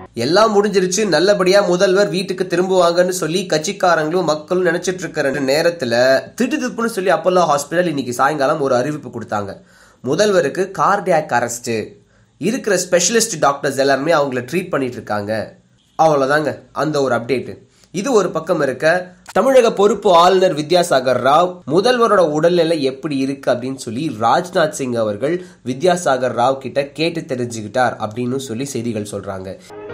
எல்லாம் முடிஞ்சிருச்சு நல்லபடியா முதல்வர் வீட்டுக்கு திரும்புவாங்கன்னு சொல்லி கட்சிக்காரங்களும் மக்களும் நினைச்சிட்டு இருக்கிற நேரத்துல திடுதிப்புன்னு சொல்லி அப்பல்லோ ஹாஸ்பிட்டல் இன்னைக்கு சாயங்காலம் ஒரு அறிவிப்பு கொடுத்தாங்க முதல்வருக்கு கார்டியாக் அரெஸ்ட் இருக்கிற ஸ்பெஷலிஸ்ட் டாக்டர்ஸ் எல்லாருமே அவங்கள ட்ரீட் பண்ணிட்டு இருக்காங்க அவ்வளவுதாங்க அந்த ஒரு அப்டேட் இது ஒரு பக்கம் இருக்க தமிழக பொறுப்பு ஆளுநர் வித்யாசாகர் ராவ் முதல்வரோட உடல்நிலை எப்படி இருக்கு அப்படின்னு சொல்லி ராஜ்நாத் சிங் அவர்கள் வித்யாசாகர் ராவ் கிட்ட கேட்டு தெரிஞ்சுக்கிட்டார் அப்படின்னு சொல்லி செய்திகள் சொல்றாங்க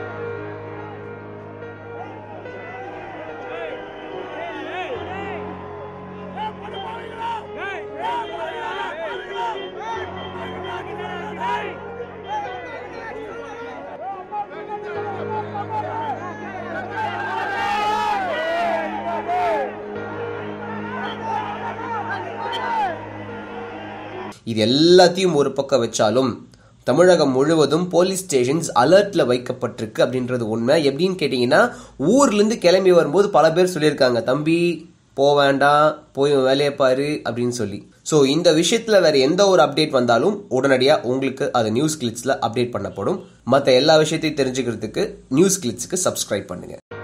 இது எல்லாத்தையும் ஒரு பக்கம் வச்சாலும் தமிழகம் முழுவதும் போலீஸ் ஸ்டேஷன்ஸ் அலர்ட்ல வைக்கப்பட்டிருக்கு அப்படின்றது உண்மை எப்படின்னு கேட்டீங்கன்னா ஊர்ல இருந்து கிளம்பி வரும்போது பல பேர் சொல்லியிருக்காங்க தம்பி போக வேண்டாம் போய் உன் வேலையை பாரு அப்படின்னு சொல்லி ஸோ இந்த விஷயத்துல வேற எந்த ஒரு அப்டேட் வந்தாலும் உடனடியாக உங்களுக்கு அது நியூஸ் கிளிட்ஸ்ல அப்டேட் பண்ணப்படும் மற்ற எல்லா விஷயத்தையும் தெரிஞ்சுக்கிறதுக்கு நியூஸ் கிளிட்ஸ்க்கு சப்ஸ்கிரைப் பண்ணுங்க